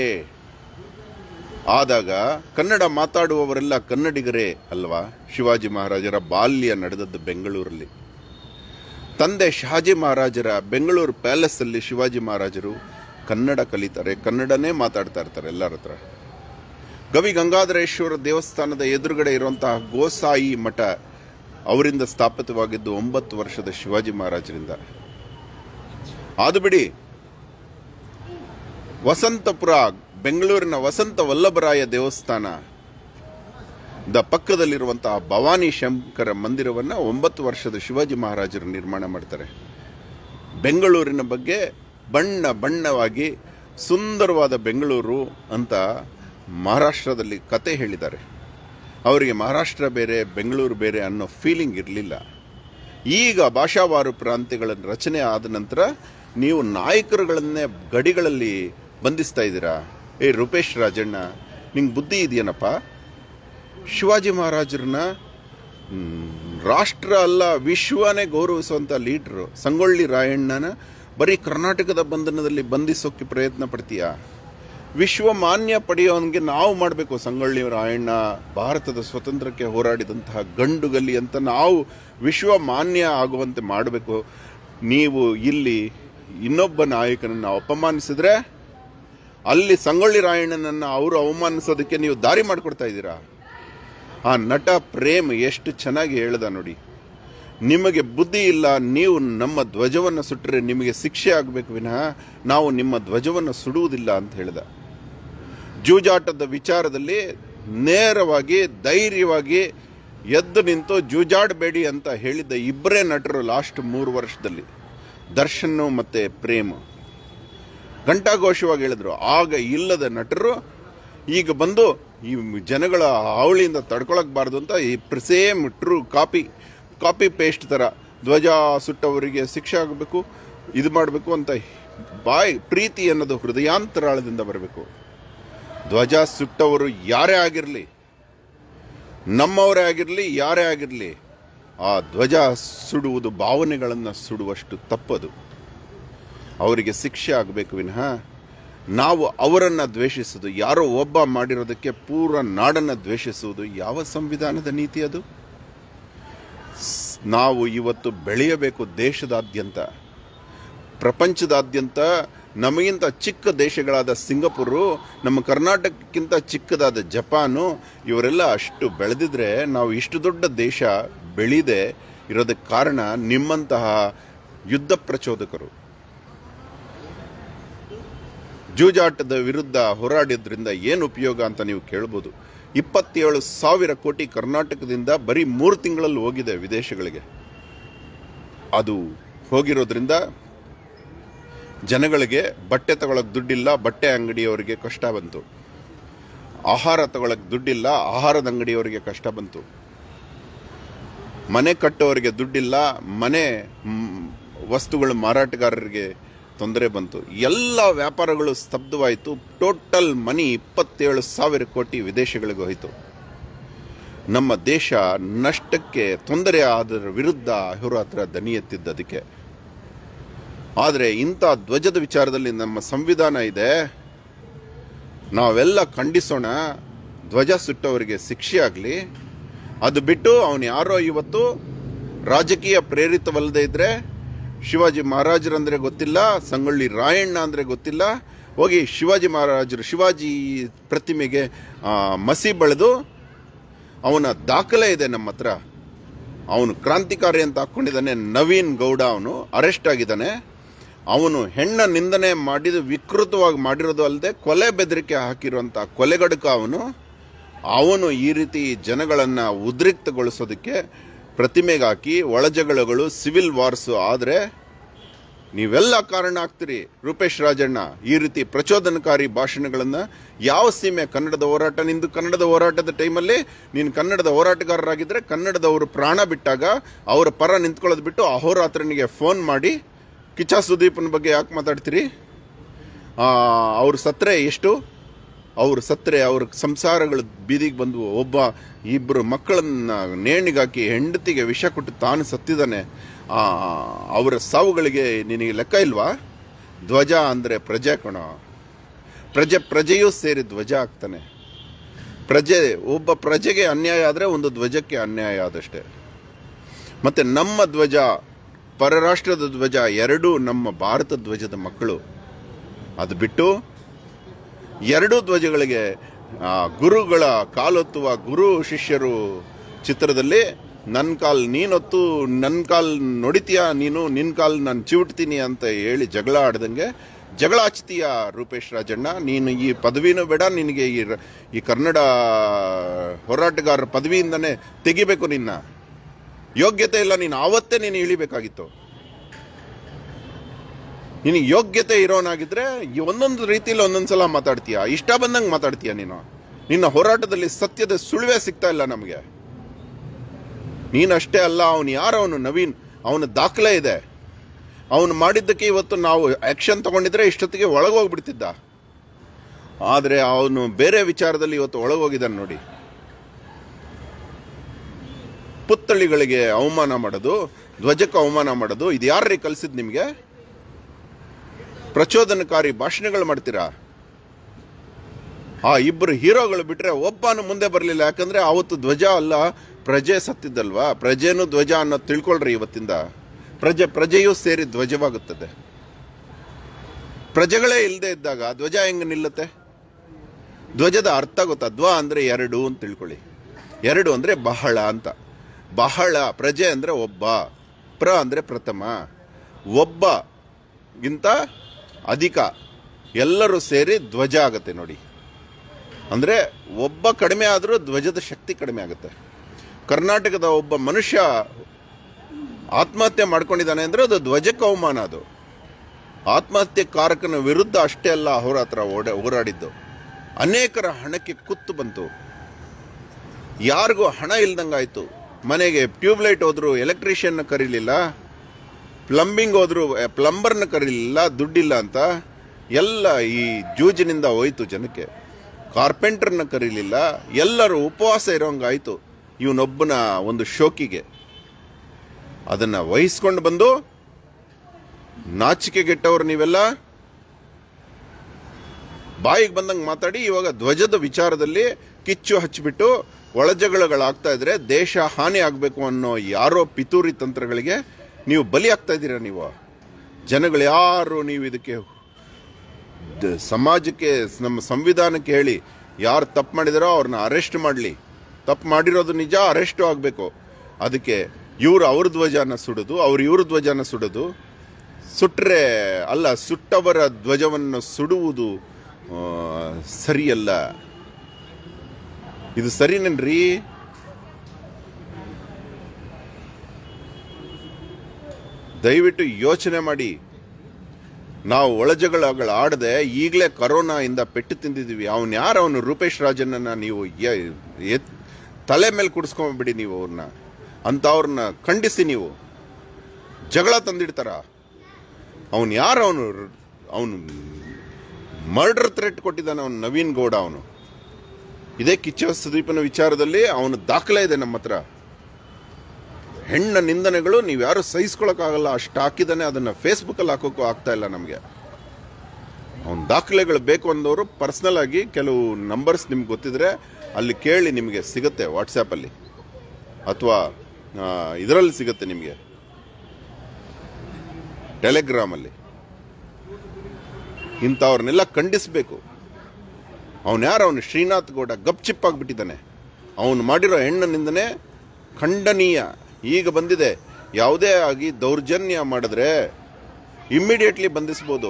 Speaker 1: ಆದಾಗ ಕನ್ನಡ ಮಾತಾಡುವವರೆಲ್ಲ ಕನ್ನಡಿಗರೇ ಅಲ್ವಾ ಶಿವಾಜಿ ಮಹಾರಾಜರ ಬಾಲ್ಯ ನಡೆದದ್ದು ಬೆಂಗಳೂರಲ್ಲಿ ತಂದೆ ಶಹಾಜಿ ಮಹಾರಾಜರ ಬೆಂಗಳೂರು ಪ್ಯಾಲೇಸ್ ಅಲ್ಲಿ ಶಿವಾಜಿ ಮಹಾರಾಜರು ಕನ್ನಡ ಕಲಿತಾರೆ ಕನ್ನಡನೇ ಮಾತಾಡ್ತಾ ಇರ್ತಾರೆ ಎಲ್ಲರ ಹತ್ರ ಗವಿ ಗಂಗಾಧರೇಶ್ವರ ದೇವಸ್ಥಾನದ ಎದುರುಗಡೆ ಇರುವಂತಹ ಗೋಸಾಯಿ ಮಠ ಅವರಿಂದ ಸ್ಥಾಪಿತವಾಗಿದ್ದು ಒಂಬತ್ತು ವರ್ಷದ ಶಿವಾಜಿ ಮಹಾರಾಜರಿಂದ ಅದು ಬಿಡಿ ವಸಂತಪುರ ಬೆಂಗಳೂರಿನ ವಸಂತ ವಲ್ಲಭರಾಯ ದೇವಸ್ಥಾನ ದ ಪಕ್ಕದಲ್ಲಿರುವಂತಹ ಭವಾನಿ ಶಂಕರ ಮಂದಿರವನ್ನ ಒಂಬತ್ತು ವರ್ಷದ ಶಿವಾಜಿ ಮಹಾರಾಜರು ನಿರ್ಮಾಣ ಮಾಡ್ತಾರೆ ಬೆಂಗಳೂರಿನ ಬಗ್ಗೆ ಬಣ್ಣ ಬಣ್ಣವಾಗಿ ಸುಂದರವಾದ ಬೆಂಗಳೂರು ಅಂತ ಮಹಾರಾಷ್ಟ್ರದಲ್ಲಿ ಕತೆ ಹೇಳಿದ್ದಾರೆ ಅವರಿಗೆ ಮಹಾರಾಷ್ಟ್ರ ಬೇರೆ ಬೆಂಗಳೂರು ಬೇರೆ ಅನ್ನೋ ಫೀಲಿಂಗ್ ಇರಲಿಲ್ಲ ಈಗ ಭಾಷಾವಾರು ಪ್ರಾಂತ್ಯಗಳ ರಚನೆ ಆದ ನಂತರ ನೀವು ನಾಯಕರುಗಳನ್ನೇ ಗಡಿಗಳಲ್ಲಿ ಬಂಧಿಸ್ತಾ ಇದ್ದೀರಾ ಏ ರೂಪೇಶ್ ರಾಜಣ್ಣ ನಿಂಗೆ ಬುದ್ಧಿ ಇದೆಯೇನಪ್ಪ ಶಿವಾಜಿ ಮಹಾರಾಜರನ್ನ ಮ್, ರಾಷ್ಟ್ರ ಅಲ್ಲ ವಿಶ್ವನೇ ಗೌರವಿಸುವಂಥ ಲೀಡ್ರು ಸಂಗೊಳ್ಳಿ ರಾಯಣ್ಣನ ಬರೀ ಕರ್ನಾಟಕದ ಬಂಧನದಲ್ಲಿ ಬಂಧಿಸೋಕೆ ಪ್ರಯತ್ನ ಪಡ್ತೀಯಾ ವಿಶ್ವ ಮಾನ್ಯ ಪಡೆಯೋನ್ಗೆ ನಾವು ಮಾಡಬೇಕು ಸಂಗೊಳ್ಳಿ ರಾಯಣ್ಣ ಭಾರತದ ಸ್ವತಂತ್ರಕ್ಕೆ ಹೋರಾಡಿದಂತಹ ಗಂಡುಗಲ್ಲಿ ಅಂತ ನಾವು ವಿಶ್ವ ಮಾನ್ಯ ಆಗುವಂತೆ ಮಾಡಬೇಕು ನೀವು ಇಲ್ಲಿ ಇನ್ನೊಬ್ಬ ನಾಯಕನನ್ನು ಅಪಮಾನಿಸಿದ್ರೆ ಅಲ್ಲಿ ಸಂಗೊಳ್ಳಿ ರಾಯಣ್ಣನನ್ನು ಅವರು ಅವಮಾನಿಸೋದಕ್ಕೆ ನೀವು ದಾರಿ ಮಾಡಿಕೊಡ್ತಾ ಇದ್ದೀರಾ ಆ ನಟ ಪ್ರೇಮ್ ಎಷ್ಟು ಚೆನ್ನಾಗಿ ಹೇಳ್ದ ನೋಡಿ ನಿಮಗೆ ಬುದ್ಧಿ ಇಲ್ಲ ನೀವು ನಮ್ಮ ಧ್ವಜವನ್ನು ಸುಟ್ಟರೆ ನಿಮಗೆ ಶಿಕ್ಷೆ ಆಗಬೇಕು ವಿನಃ ನಾವು ನಿಮ್ಮ ಧ್ವಜವನ್ನು ಸುಡುವುದಿಲ್ಲ ಅಂತ ಹೇಳ್ದ ಜೂಜಾಟದ ವಿಚಾರದಲ್ಲಿ ನೇರವಾಗಿ ಧೈರ್ಯವಾಗಿ ಎದ್ದು ನಿಂತು ಜೂಜಾಡಬೇಡಿ ಅಂತ ಹೇಳಿದ್ದ ಇಬ್ಬರೇ ನಟರು ಲಾಸ್ಟ್ ಮೂರು ವರ್ಷದಲ್ಲಿ ದರ್ಶನ್ ಮತ್ತೆ ಪ್ರೇಮ್ ಘಂಟಾಘೋಷವಾಗಿ ಹೇಳಿದ್ರು ಆಗ ಇಲ್ಲದ ನಟರು ಈಗ ಬಂದು ಈ ಜನಗಳ ಹಾವಳಿಯಿಂದ ತಡ್ಕೊಳಕ್ಬಾರ್ದು ಅಂತ ಈ same true copy copy paste ಥರ ಧ್ವಜ ಸುಟ್ಟವರಿಗೆ ಶಿಕ್ಷೆ ಆಗಬೇಕು ಇದು ಮಾಡಬೇಕು ಅಂತ ಬಾಯ್ ಪ್ರೀತಿ ಅನ್ನೋದು ಹೃದಯಾಂತರಾಳದಿಂದ ಬರಬೇಕು ಧ್ವಜ ಸುಟ್ಟವರು ಯಾರೇ ಆಗಿರಲಿ ನಮ್ಮವರೇ ಆಗಿರಲಿ ಯಾರೇ ಆಗಿರಲಿ ಆ ಧ್ವಜ ಸುಡುವುದು ಭಾವನೆಗಳನ್ನು ಸುಡುವಷ್ಟು ತಪ್ಪದು ಅವರಿಗೆ ಶಿಕ್ಷೆ ಆಗಬೇಕು ವಿನಃ ನಾವು ಅವರನ್ನು ದ್ವೇಷಿಸುವುದು ಯಾರೋ ಒಬ್ಬ ಮಾಡಿರೋದಕ್ಕೆ ಪೂರ ನಾಡನ್ನು ದ್ವೇಷಿಸುವುದು ಯಾವ ಸಂವಿಧಾನದ ನೀತಿ ಅದು ಸ್- ನಾವು ಇವತ್ತು ಬೆಳೆಯಬೇಕು ದೇಶದಾದ್ಯಂತ ಪ್ರಪಂಚದಾದ್ಯಂತ ನಮಗಿಂತ ಚಿಕ್ಕ ದೇಶಗಳಾದ ಸಿಂಗಪುರು ನಮ್ಮ ಕರ್ನಾಟಕಕ್ಕಿಂತ ಚಿಕ್ಕದಾದ ಜಪಾನು ಇವರೆಲ್ಲ ಅಷ್ಟು ಬೆಳೆದಿದ್ರೆ ನಾವು ಇಷ್ಟು ದೊಡ್ಡ ದೇಶ ಬೆಳೀದೆ ಇರೋದಕ್ಕೆ ಕಾರಣ ನಿಮ್ಮಂತಹ ಯುದ್ಧ ಪ್ರಚೋದಕರು ಜೂಜಾಟದ ವಿರುದ್ಧ ಹೋರಾಡಿದ್ರಿಂದ ಏನು ಉಪಯೋಗ ಅಂತ ನೀವು ಕೇಳ್ಬೋದು ಇಪ್ಪತ್ತೇಳು ಸಾವಿರ ಕೋಟಿ ಕರ್ನಾಟಕದಿಂದ ಬರೀ ಮೂರು ತಿಂಗಳಲ್ಲಿ ಹೋಗಿದೆ ವಿದೇಶಗಳಿಗೆ ಅದು ಹೋಗಿರೋದ್ರಿಂದ ಜನಗಳಿಗೆ ಬಟ್ಟೆ ತಗೊಳಕ್ ದುಡ್ಡಿಲ್ಲ ಬಟ್ಟೆ ಅಂಗಡಿಯವರಿಗೆ ಕಷ್ಟ ಬಂತು ಆಹಾರ ತಗೊಳಕ್ ದುಡ್ಡಿಲ್ಲ ಆಹಾರದ ಅಂಗಡಿಯವರಿಗೆ ಕಷ್ಟ ಬಂತು ಮನೆ ಕಟ್ಟೋರಿಗೆ ದುಡ್ಡಿಲ್ಲ ಮನೆ ಮ್, ವಸ್ತುಗಳ ಮಾರಾಟಗಾರರಿಗೆ ತೊಂದರೆ ಬಂತು ಎಲ್ಲ ವ್ಯಾಪಾರಗಳು ಸ್ತಬ್ಧವಾಯಿತು ಟೋಟಲ್ ಮನಿ ಇಪ್ಪತ್ತೇಳು ಸಾವಿರ ಕೋಟಿ ವಿದೇಶಗಳಿಗೆ ಹೋಯಿತು ನಮ್ಮ ದೇಶ ನಷ್ಟಕ್ಕೆ ತೊಂದರೆ ಆದರ ವಿರುದ್ಧ ಅಹೋರಾತ್ರ ದನಿ ಎತ್ತಿದ್ದದಕ್ಕೆ ಆದರೆ ಇಂಥ ಧ್ವಜದ ವಿಚಾರದಲ್ಲಿ ನಮ್ಮ ಸಂವಿಧಾನ ಇದೆ ನಾವೆಲ್ಲ ಖಂಡಿಸೋಣ ಧ್ವಜ ಸುಟ್ಟವರಿಗೆ ಶಿಕ್ಷೆ ಆಗಲಿ ಅದು ಬಿಟ್ಟು ಅವನು ಯಾರೋ ಇವತ್ತು ರಾಜಕೀಯ ಪ್ರೇರಿತವಲ್ಲದೆ ಇದ್ರೆ ಶಿವಾಜಿ ಮಹಾರಾಜರಂದ್ರೆ ಗೊತ್ತಿಲ್ಲ ಸಂಗೊಳ್ಳಿ ರಾಯಣ್ಣ ಅಂದ್ರೆ ಗೊತ್ತಿಲ್ಲ ಹೋಗಿ ಶಿವಾಜಿ ಮಹಾರಾಜರು ಶಿವಾಜಿ ಪ್ರತಿಮೆಗೆ ಆ, ಮಸಿ ಬಳಿದು ಅವನ ದಾಖಲೆ ಇದೆ ನಮ್ಮ ಹತ್ರ ಅವನು ಕ್ರಾಂತಿಕಾರಿ ಅಂತ ಹಾಕೊಂಡಿದ್ದಾನೆ ನವೀನ್ ಗೌಡ ಅವನು ಅರೆಸ್ಟ್ ಆಗಿದ್ದಾನೆ ಅವನು ಹೆಣ್ಣ ನಿಂದನೆ ಮಾಡಿದ ವಿಕೃತವಾಗಿ ಮಾಡಿರೋದು ಅಲ್ಲದೆ ಕೊಲೆ ಬೆದರಿಕೆ ಹಾಕಿರುವಂತ ಕೊಲೆಗಡುಕ ಅವನು ಅವನು ಈ ರೀತಿ ಜನಗಳನ್ನ ಉದ್ರಿಕ್ತಗೊಳಿಸೋದಕ್ಕೆ ಪ್ರತಿಮೆಗೆ ಹಾಕಿ ಒಳಜಗಳಗಳು ಸಿವಿಲ್ ವಾರ್ಸ್ ಆದರೆ ನೀವೆಲ್ಲ ಕಾರಣ ಆಗ್ತೀರಿ ರೂಪೇಶ್ ರಾಜಣ್ಣ ಈ ರೀತಿ ಪ್ರಚೋದನಕಾರಿ ಭಾಷಣಗಳನ್ನ ಯಾವ ಸೀಮೆ ಕನ್ನಡದ ಹೋರಾಟ ನಿಂದು ಕನ್ನಡದ ಹೋರಾಟದ ಟೈಮಲ್ಲಿ ನೀನು ಕನ್ನಡದ ಹೋರಾಟಗಾರರಾಗಿದ್ರೆ ಕನ್ನಡದವರು ಪ್ರಾಣ ಬಿಟ್ಟಾಗ ಅವರ ಪರ ನಿಂತ್ಕೊಳ್ಳೋದು ಬಿಟ್ಟು ಅಹೋರಾತ್ರನಿಗೆ ಫೋನ್ ಮಾಡಿ ಕಿಚ್ಚ ಸುದೀಪನ ಬಗ್ಗೆ ಯಾಕೆ ಮಾತಾಡ್ತೀರಿ ಅವರು ಸತ್ರೆ ಎಷ್ಟು ಅವ್ರು ಸತ್ರೆ ಅವ್ರ ಸಂಸಾರಗಳು ಬೀದಿಗೆ ಬಂದು ಒಬ್ಬ ಇಬ್ಬರು ಮಕ್ಕಳನ್ನ ನೇಣಿಗಾಕಿ ಹೆಂಡತಿಗೆ ವಿಷ ಕೊಟ್ಟು ತಾನು ಸತ್ತಿದ್ದಾನೆ ಆ, ಅವರ ಸಾವುಗಳಿಗೆ ನಿನಗೆ ಲೆಕ್ಕ ಇಲ್ವಾ ಧ್ವಜ ಅಂದರೆ ಪ್ರಜೆ ಕಣ ಪ್ರಜೆ ಪ್ರಜೆಯೂ ಸೇರಿ ಧ್ವಜ ಆಗ್ತಾನೆ ಪ್ರಜೆ ಒಬ್ಬ ಪ್ರಜೆಗೆ ಅನ್ಯಾಯ ಆದರೆ ಒಂದು ಧ್ವಜಕ್ಕೆ ಅನ್ಯಾಯ ಆದಷ್ಟೇ ಮತ್ತೆ ನಮ್ಮ ಧ್ವಜ ಪರರಾಷ್ಟ್ರದ ಧ್ವಜ ಎರಡೂ ನಮ್ಮ ಭಾರತ ಧ್ವಜದ ಮಕ್ಕಳು ಅದು ಬಿಟ್ಟು ಎರಡೂ ಧ್ವಜಗಳಿಗೆ ಆ, ಗುರುಗಳ ಕಾಲೊತ್ತುವ ಗುರು ಶಿಷ್ಯರು ಚಿತ್ರದಲ್ಲಿ ನನ್ನ ಕಾಲ್ ನೀನೊತ್ತು ನನ್ನ ಕಾಲ್ ನೋಡಿತೀಯ ನೀನು ನಿನ್ನ ಕಾಲ್ ನಾನು ಚಿವುಟ್ತೀನಿ ಅಂತ ಹೇಳಿ ಜಗಳ ಆಡ್ದಂಗೆ ಜಗಳ ಹಚ್ತೀಯ ರೂಪೇಶ್ ರಾಜಣ್ಣ ನೀನು ಈ ಪದವಿನೂ ಬೇಡ ನಿನಗೆ ಈ ರ- ಈ ಕನ್ನಡ ಹೋರಾಟಗಾರರ ಪದವಿಯಿಂದನೇ ತೆಗಿಬೇಕು ನಿನ್ನ ಯೋಗ್ಯತೆ ಇಲ್ಲ ನೀನು ಆವತ್ತೇ ನೀನು ಇಳಿಬೇಕಾಗಿತ್ತು ನಿನಗೆ ಯೋಗ್ಯತೆ ಇರೋನಾಗಿದ್ರೆ ಈ ಒಂದೊಂದು ರೀತಿಯಲ್ಲಿ ಒಂದೊಂದು ಸಲ ಮಾತಾಡ್ತೀಯ ಇಷ್ಟ ಬಂದಂಗೆ ಮಾತಾಡ್ತೀಯ ನೀನು ನಿನ್ನ ಹೋರಾಟದಲ್ಲಿ ಸತ್ಯದ ಸುಳಿವೇ ಸಿಗ್ತಾ ಇಲ್ಲ ನಮಗೆ ನೀನಷ್ಟೇ ಅಲ್ಲ ಅವನು ಯಾರು ಅವನು ನವೀನ್ ಅವನ ದಾಖಲೆ ಇದೆ ಅವನು ಮಾಡಿದ್ದಕ್ಕೆ ಇವತ್ತು ನಾವು ಆಕ್ಷನ್ ತಗೊಂಡಿದ್ರೆ ಇಷ್ಟೊತ್ತಿಗೆ ಒಳಗೋಗ್ಬಿಡ್ತಿದ್ದ ಆದರೆ ಅವನು ಬೇರೆ ವಿಚಾರದಲ್ಲಿ ಇವತ್ತು ಒಳಗೋಗಿದ್ದಾನೆ ನೋಡಿ ಪುತ್ಥಳಿಗಳಿಗೆ ಅವಮಾನ ಮಾಡೋದು ಧ್ವಜಕ್ಕೆ ಅವಮಾನ ಮಾಡೋದು ಇದು ಯಾರ್ರೀ ಕಲಿಸಿದ್ ನಿಮಗೆ ಪ್ರಚೋದನಕಾರಿ ಭಾಷಣಗಳು ಮಾಡ್ತೀರಾ ಆ ಇಬ್ಬರು ಹೀರೋಗಳು ಬಿಟ್ರೆ ಒಬ್ಬನು ಮುಂದೆ ಬರಲಿಲ್ಲ ಯಾಕಂದ್ರೆ ಅವತ್ತು ಧ್ವಜ ಅಲ್ಲ ಪ್ರಜೆ ಸತ್ತಿದ್ದಲ್ವಾ ಪ್ರಜೆನೂ ಧ್ವಜ ಅನ್ನೋದು ತಿಳ್ಕೊಳ್ರಿ ಇವತ್ತಿಂದ ಪ್ರಜೆ ಪ್ರಜೆಯೂ ಸೇರಿ ಧ್ವಜವಾಗುತ್ತದೆ ಪ್ರಜೆಗಳೇ ಇಲ್ಲದೆ ಇದ್ದಾಗ ಧ್ವಜ ಹೆಂಗ್ ನಿಲ್ಲುತ್ತೆ ಧ್ವಜದ ಅರ್ಥ ಗೊತ್ತಾ ಧ್ವ ಅಂದ್ರೆ ಎರಡು ಅಂತ ತಿಳ್ಕೊಳ್ಳಿ ಎರಡು ಅಂದ್ರೆ ಬಹಳ ಅಂತ ಬಹಳ ಪ್ರಜೆ ಅಂದ್ರೆ ಒಬ್ಬ ಪ್ರ ಅಂದ್ರೆ ಪ್ರಥಮ ಒಬ್ಬ ಗಿಂತ ಅಧಿಕ ಎಲ್ಲರೂ ಸೇರಿ ಧ್ವಜ ಆಗತ್ತೆ ನೋಡಿ ಅಂದ್ರೆ ಒಬ್ಬ ಕಡಿಮೆ ಆದರೂ ಧ್ವಜದ ಶಕ್ತಿ ಕಡಿಮೆ ಆಗುತ್ತೆ ಕರ್ನಾಟಕದ ಒಬ್ಬ ಮನುಷ್ಯ ಆತ್ಮಹತ್ಯೆ ಮಾಡ್ಕೊಂಡಿದ್ದಾನೆ ಅಂದ್ರೆ ಅದು ಧ್ವಜಕ್ಕೆ ಅವಮಾನ ಅದು ಆತ್ಮಹತ್ಯೆ ಕಾರಕನ ವಿರುದ್ಧ ಅಷ್ಟೇ ಅಲ್ಲ ಅವರ ಹತ್ರ ಓಡ ಹೋರಾಡಿದ್ದು ಅನೇಕರ ಹಣಕ್ಕೆ ಕುತ್ತು ಬಂತು ಯಾರಿಗೂ ಹಣ ಇಲ್ದಂಗಾಯ್ತು ಮನೆಗೆ ಟ್ಯೂಬ್ಲೈಟ್ ಹೋದ್ರು ಎಲೆಕ್ಟ್ರಿಷಿಯನ್ನ ಕರೀಲಿಲ್ಲ ಪ್ಲಂಬಿಂಗ್ ಹೋದ್ರು ಪ್ಲಂಬರ್ನ ಕರೀಲಿಲ್ಲ ದುಡ್ಡಿಲ್ಲ ಅಂತ ಎಲ್ಲ ಈ ಜೂಜಿನಿಂದ ಹೋಯ್ತು ಜನಕ್ಕೆ ಕಾರ್ಪೆಂಟರ್ನ ಕರೀಲಿಲ್ಲ ಎಲ್ಲರೂ ಉಪವಾಸ ಇರೋಂಗಾಯ್ತು ಇವನೊಬ್ಬನ ಒಂದು ಶೋಕಿಗೆ ಅದನ್ನ ವಹಿಸ್ಕೊಂಡು ಬಂದು ನಾಚಿಕೆಗೆಟ್ಟವರು ನೀವೆಲ್ಲ ಬಾಯಿಗೆ ಬಂದಂಗೆ ಮಾತಾಡಿ ಇವಾಗ ಧ್ವಜದ ವಿಚಾರದಲ್ಲಿ ಕಿಚ್ಚು ಹಚ್ಚಿಬಿಟ್ಟು ಒಳಜಗಳಾಗ್ತಾ ಇದ್ರೆ ದೇಶ ಹಾನಿ ಆಗಬೇಕು ಅನ್ನೋ ಯಾರೋ ಪಿತೂರಿ ತಂತ್ರಗಳಿಗೆ ನೀವು ಬಲಿ ಆಗ್ತಾ ಇದ್ದೀರಾ ನೀವು ಜನಗಳು ಯಾರು ನೀವು ಇದಕ್ಕೆ ದ- ಸಮಾಜಕ್ಕೆ ನಮ್ಮ ಸಂವಿಧಾನಕ್ಕೆ ಹೇಳಿ ಯಾರು ತಪ್ಪು ಮಾಡಿದಾರೋ ಅವ್ರನ್ನ ಅರೆಸ್ಟ್ ಮಾಡಲಿ ತಪ್ಪು ಮಾಡಿರೋದು ನಿಜ ಅರೆಸ್ಟು ಆಗಬೇಕು ಅದಕ್ಕೆ ಇವರು ಅವ್ರ ಧ್ವಜನ ಸುಡೋದು ಅವ್ರು ಇವ್ರ ಧ್ವಜನ ಸುಡೋದು ಸುಟ್ರೆ ಅಲ್ಲ ಸುಟ್ಟವರ ಧ್ವಜವನ್ನು ಸುಡುವುದು ಆ, ಸರಿಯಲ್ಲ ಇದು ಸರಿನೇನ್ರಿ ದಯವಿಟ್ಟು ಯೋಚನೆ ಮಾಡಿ ನಾವು ಒಳಜಗಳ ಆಡದೆ ಈಗಲೇ ಕರೋನಾ ಇಂದ ಪೆಟ್ಟು ತಿಂದಿದ್ದೀವಿ ಅವನು ಯಾರು ಅವನು ರೂಪೇಶ್ ರಾಜನನ್ನ ನೀವು ಯ- ಎತ್- ತಲೆ ಮೇಲೆ ಕುಡಿಸ್ಕೊಂಬಿಡಿ ನೀವು ಅವ್ರನ್ನ ಅಂಥವ್ರನ್ನ ಖಂಡಿಸಿ ನೀವು ಜಗಳ ತಂದಿಡ್ತಾರ ಅವನು ಯಾರು ಅವನು ಅವನು ಮರ್ಡರ್ ಥ್ರೆಟ್ ಕೊಟ್ಟಿದ್ದಾನೆ ಅವನು ನವೀನ್ ಗೌಡ ಅವನು ಇದೇ ಕಿಚ್ಚ ಸುದೀಪನ ವಿಚಾರದಲ್ಲಿ ಅವನು ದಾಖಲೆ ಇದೆ ನಮ್ಮ ಹತ್ರ ಹೆಣ್ಣ ನಿಂದನೆಗಳು ನೀವು ಯಾರು ಸಹಿಸ್ಕೊಳಕ್ಕಾಗಲ್ಲ ಅಷ್ಟು ಹಾಕಿದಾನೆ ಅದನ್ನ ಫೇಸ್ಬುಕ್ಕಲ್ಲಿ ಹಾಕೋಕ್ಕೂ ಆಗ್ತಾ ಇಲ್ಲ ನಮಗೆ ಅವನ ದಾಖಲೆಗಳು ಬೇಕು ಅಂದವರು ಪರ್ಸ್ನಲ್ ಆಗಿ ಕೆಲವು ನಂಬರ್ಸ್ ನಿಮ್ಗೆ ಗೊತ್ತಿದ್ರೆ ಅಲ್ಲಿ ಕೇಳಿ ನಿಮಗೆ ಸಿಗುತ್ತೆ ವಾಟ್ಸಪ್ಪಲ್ಲಿ ಅಥವಾ ಇದರಲ್ಲಿ ಸಿಗುತ್ತೆ ನಿಮಗೆ ಟೆಲಿಗ್ರಾಮಲ್ಲಿ ಇಂಥವ್ರನ್ನೆಲ್ಲ ಖಂಡಿಸಬೇಕು ಅವನು ಯಾರು ಅವನು ಶ್ರೀನಾಥ್ ಗೌಡ ಗಪ್ಚಿಪ್ಪಾಗ್ಬಿಟ್ಟಿದ್ದಾನೆ ಅವನು ಮಾಡಿರೋ ಹೆಣ್ಣನಿಂದನೇ ಖಂಡನೀಯ ಈಗ ಬಂದಿದೆ ಯಾವುದೇ ಆಗಿ ದೌರ್ಜನ್ಯ ಮಾಡಿದ್ರೆ ಇಮ್ಮಿಡಿಯೇಟ್ಲಿ ಬಂಧಿಸ್ಬೋದು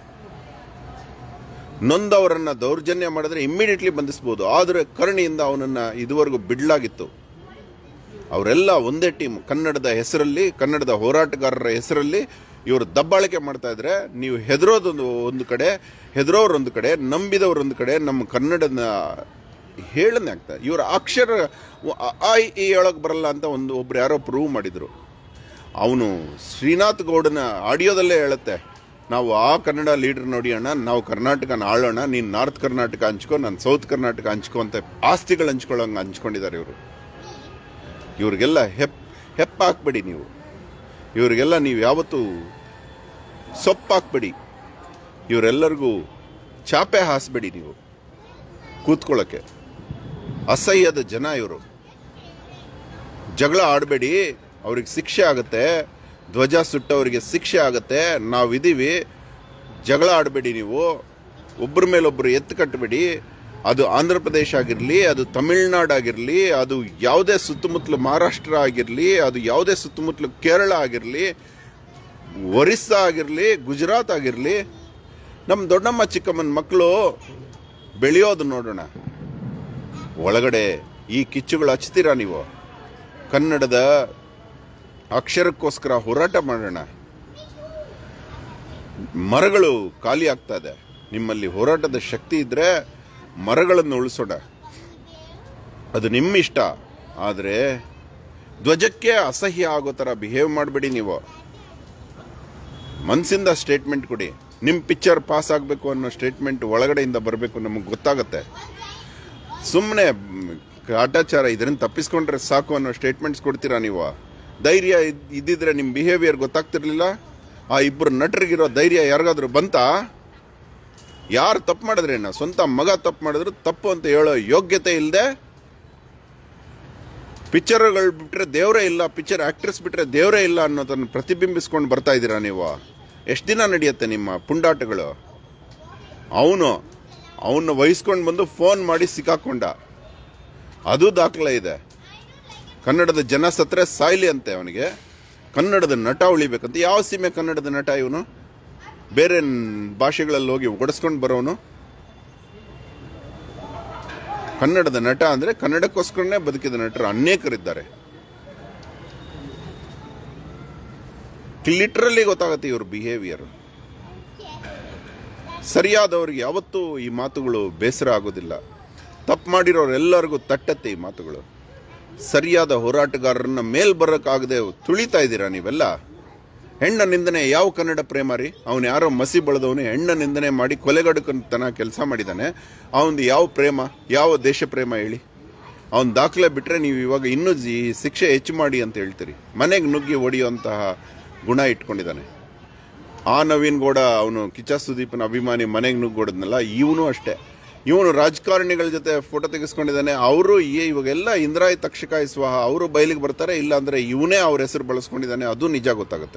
Speaker 1: ನೊಂದವರನ್ನ ದೌರ್ಜನ್ಯ ಮಾಡಿದ್ರೆ ಇಮ್ಮಿಡಿಯೇಟ್ಲಿ ಬಂಧಿಸ್ಬೋದು ಆದರೆ ಕರುಣೆಯಿಂದ ಅವನನ್ನ ಇದುವರೆಗೂ ಬಿಡ್ಲಾಗಿತ್ತು ಅವರೆಲ್ಲ ಒಂದೇ ಟೀಮ್ ಕನ್ನಡದ ಹೆಸರಲ್ಲಿ ಕನ್ನಡದ ಹೋರಾಟಗಾರರ ಹೆಸರಲ್ಲಿ ಇವರು ದಬ್ಬಾಳಿಕೆ ಮಾಡ್ತಾ ಇದ್ರೆ ನೀವು ಹೆದರೋದೊಂದು ಒಂದು ಕಡೆ ಹೆದರೋರು ಒಂದು ಕಡೆ ನಂಬಿದವರು ಒಂದು ಕಡೆ ನಮ್ಮ ಕನ್ನಡದ ಹೇಳನೆ ಆಗ್ತಾ ಇವರ ಅಕ್ಷರ ಅ, ಆ ಇ, ಈ ಹೇಳಕ್ ಬರಲ್ಲ ಅಂತ ಒಂದು ಒಬ್ರು ಯಾರೋ ಪ್ರೂವ್ ಮಾಡಿದ್ರು ಅವನು ಶ್ರೀನಾಥ್ ಗೌಡನ ಆಡಿಯೋದಲ್ಲೇ ಹೇಳುತ್ತೆ ನಾವು ಆ ಕನ್ನಡ ಲೀಡರ್ ನೋಡಿ ಅಣ್ಣ ನಾವು ಕರ್ನಾಟಕನ ಆಳೋಣ ನೀನು ನಾರ್ತ್ ಕರ್ನಾಟಕ ಹಂಚ್ಕೊ ನಾನು ಸೌತ್ ಕರ್ನಾಟಕ ಹಂಚ್ಕೊ ಅಂತ ಆಸ್ತಿಗಳು ಹಂಚ್ಕೊಳ್ಳೋಂಗೆ ಹಂಚ್ಕೊಂಡಿದ್ದಾರೆ ಇವರು ಇವ್ರಿಗೆಲ್ಲ ಹೆಪ್ ಹೆಪ್ಪ ಹಾಕ್ಬೇಡಿ ನೀವು ಇವರಿಗೆಲ್ಲ ನೀವು ಯಾವತ್ತೂ ಸೊಪ್ಪು ಹಾಕ್ಬೇಡಿ ಇವರೆಲ್ಲರಿಗೂ ಚಾಪೆ ಹಾಸ್ಬೇಡಿ ನೀವು ಕೂತ್ಕೊಳ್ಳೋಕ್ಕೆ ಅಸಹ್ಯದ ಜನ ಇವರು ಜಗಳ ಆಡಬೇಡಿ ಅವ್ರಿಗೆ ಶಿಕ್ಷೆ ಆಗುತ್ತೆ ಧ್ವಜ ಸುಟ್ಟವರಿಗೆ ಶಿಕ್ಷೆ ಆಗುತ್ತೆ ನಾವಿದ್ದೀವಿ ಜಗಳ ಆಡಬೇಡಿ ನೀವು ಒಬ್ಬರ ಮೇಲೊಬ್ಬರು ಎತ್ತು ಕಟ್ಟಬೇಡಿ ಅದು ಆಂಧ್ರ ಪ್ರದೇಶ ಆಗಿರಲಿ ಅದು ತಮಿಳ್ನಾಡು ಆಗಿರಲಿ ಅದು ಯಾವುದೇ ಸುತ್ತಮುತ್ತಲು ಮಹಾರಾಷ್ಟ್ರ ಆಗಿರಲಿ ಅದು ಯಾವುದೇ ಸುತ್ತಮುತ್ತಲು ಕೇರಳ ಆಗಿರಲಿ ಒರಿಸ್ಸಾ ಆಗಿರಲಿ ಗುಜರಾತ್ ಆಗಿರಲಿ ನಮ್ಮ ದೊಡ್ಡಮ್ಮ ಚಿಕ್ಕಮ್ಮನ ಮಕ್ಕಳು ಬೆಳೆಯೋದು ನೋಡೋಣ ಒಳಗಡೆ ಈ ಕಿಚ್ಚುಗಳು ಹಚ್ತೀರಾ ನೀವು ಕನ್ನಡದ ಅಕ್ಷರಕ್ಕೋಸ್ಕರ ಹೋರಾಟ ಮಾಡೋಣ ಮರಗಳು ಖಾಲಿ ಆಗ್ತಾ ಇದೆ ನಿಮ್ಮಲ್ಲಿ ಹೋರಾಟದ ಶಕ್ತಿ ಇದ್ರೆ ಮರಗಳನ್ನು ಉಳಿಸೋಣ ಅದು ನಿಮ್ಮ ಇಷ್ಟ ಆದರೆ ಧ್ವಜಕ್ಕೆ ಅಸಹ್ಯ ಆಗೋ ಥರ ಬಿಹೇವ್ ಮಾಡಬೇಡಿ ನೀವು ಮನಸ್ಸಿಂದ ಸ್ಟೇಟ್ಮೆಂಟ್ ಕೊಡಿ ನಿಮ್ಮ ಪಿಕ್ಚರ್ ಪಾಸ್ ಆಗಬೇಕು ಅನ್ನೋ ಸ್ಟೇಟ್ಮೆಂಟ್ ಒಳಗಡೆಯಿಂದ ಬರಬೇಕು ನಮಗೆ ಗೊತ್ತಾಗುತ್ತೆ ಸುಮ್ಮನೆ ಕಾಟಾಚಾರ ಇದರಿಂದ ತಪ್ಪಿಸ್ಕೊಂಡ್ರೆ ಸಾಕು ಅನ್ನೋ ಸ್ಟೇಟ್ಮೆಂಟ್ಸ್ ಕೊಡ್ತೀರಾ ನೀವು ಧೈರ್ಯ ಇದ್- ಇದ್ದಿದ್ರೆ ನಿಮ್ಮ ಬಿಹೇವಿಯರ್ ಗೊತ್ತಾಗ್ತಿರ್ಲಿಲ್ಲ ಆ ಇಬ್ಬರು ನಟರಿಗಿರೋ ಧೈರ್ಯ ಯಾರಿಗಾದ್ರೂ ಬಂತಾ ಯಾರು ತಪ್ಪು ಮಾಡಿದ್ರೇನ ಸ್ವಂತ ಮಗ ತಪ್ಪು ಮಾಡಿದ್ರು ತಪ್ಪು ಅಂತ ಹೇಳೋ ಯೋಗ್ಯತೆ ಇಲ್ಲದೆ ಪಿಕ್ಚರ್ಗಳು ಬಿಟ್ರೆ ದೇವರೇ ಇಲ್ಲ ಪಿಕ್ಚರ್ ಆಕ್ಟ್ರೆಸ್ ಬಿಟ್ರೆ ದೇವರೇ ಇಲ್ಲ ಅನ್ನೋದನ್ನು ಪ್ರತಿಬಿಂಬಿಸ್ಕೊಂಡು ಬರ್ತಾ ಇದ್ದೀರಾ ನೀವು ಎಷ್ಟು ದಿನ ನಡೆಯುತ್ತೆ ನಿಮ್ಮ ಪುಂಡಾಟಗಳು ಅವನು ಅವನ್ನ ವಹಿಸ್ಕೊಂಡು ಬಂದು ಫೋನ್ ಮಾಡಿ ಸಿಕ್ಕಾಕೊಂಡ ಅದು ದಾಖಲೆ ಇದೆ ಕನ್ನಡದ ಜನ ಸತ್ರೆ ಸಾಯ್ಲಿ ಅಂತೆ ಅವನಿಗೆ ಕನ್ನಡದ ನಟ ಉಳಿಬೇಕಂತ ಯಾವ ಸೀಮೆ ಕನ್ನಡದ ನಟ ಇವನು ಬೇರೆ ನ್- ಭಾಷೆಗಳಲ್ಲಿ ಹೋಗಿ ಒಗಡಿಸ್ಕೊಂಡು ಬರೋನು ಕನ್ನಡದ ನಟ ಅಂದ್ರೆ ಕನ್ನಡಕ್ಕೋಸ್ಕರನೇ ಬದುಕಿದ ನಟರು ಅನೇಕರಿದ್ದಾರೆ ಲಿಟ್ರಲಿ ಗೊತ್ತಾಗುತ್ತೆ ಇವ್ರ ಬಿಹೇವಿಯರ್ ಸರಿಯಾದವ್ರಿಗೆ ಯಾವತ್ತೂ ಈ ಮಾತುಗಳು ಬೇಸರ ಆಗೋದಿಲ್ಲ ತಪ್ಪು ಮಾಡಿರೋರೆಲ್ಲರಿಗೂ ತಟ್ಟತ್ತೆ ಈ ಮಾತುಗಳು ಸರಿಯಾದ ಹೋರಾಟಗಾರರನ್ನ ಮೇಲ್ ಬರೋಕ್ಕಾಗದೆ ತುಳಿತಾ ಇದ್ದೀರಾ ನೀವೆಲ್ಲ ಹೆಣ್ಣ ನಿಂದನೆ ಯಾವ ಕನ್ನಡ ಪ್ರೇಮ ರೀ ಅವನು ಯಾರೋ ಮಸಿ ಬೆಳೆದವನು ಹೆಣ್ಣ ನಿಂದನೆ ಮಾಡಿ ಕೊಲೆಗಡುಕತನ ಕೆಲಸ ಮಾಡಿದ್ದಾನೆ ಅವನದು ಯಾವ ಪ್ರೇಮ ಯಾವ ದೇಶ ಪ್ರೇಮ ಹೇಳಿ ಅವನ ದಾಖಲೆ ಬಿಟ್ಟರೆ ನೀವು ಇವಾಗ ಇನ್ನೂ ಈ ಶಿಕ್ಷೆ ಹೆಚ್ಚು ಮಾಡಿ ಅಂತ ಹೇಳ್ತೀರಿ ಮನೆಗೆ ನುಗ್ಗಿ ಹೊಡೆಯುವಂತಹ ಗುಣ ಇಟ್ಕೊಂಡಿದ್ದಾನೆ ಆ ನವೀನ್ ಗೌಡ ಅವನು ಕಿಚ್ಚ ಸುದೀಪನ ಅಭಿಮಾನಿ ಮನೆಗೆ ನುಗ್ಗೋಡದ್ನಲ್ಲ ಇವನು ಅಷ್ಟೇ ಇವನು ರಾಜಕಾರಣಿಗಳ ಜೊತೆ ಫೋಟೋ ತೆಗೆಸ್ಕೊಂಡಿದ್ದಾನೆ ಅವರು ಇವಾಗೆಲ್ಲ ಇಂದ್ರಾಯಿ ತಕ್ಷಕಾಯಿ ಸ್ವಾಹ ಅವರು ಬಯಲಿಗೆ ಬರ್ತಾರೆ ಇಲ್ಲ ಅಂದ್ರೆ ಇವನೇ ಅವ್ರ ಹೆಸರು ಬಳಸ್ಕೊಂಡಿದ್ದಾನೆ ಅದು ನಿಜ ಗೊತ್ತಾಗುತ್ತೆ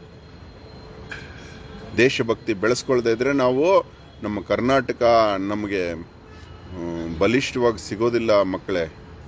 Speaker 1: ದೇಶಭಕ್ತಿ ಬೆಳೆಸ್ಕೊಳ್ತಾ ಇದ್ರೆ ನಾವು ನಮ್ಮ ಕರ್ನಾಟಕ ನಮಗೆ ಹ್ಮ್, ಬಲಿಷ್ಠವಾಗಿ ಸಿಗೋದಿಲ್ಲ ಮಕ್ಕಳೇ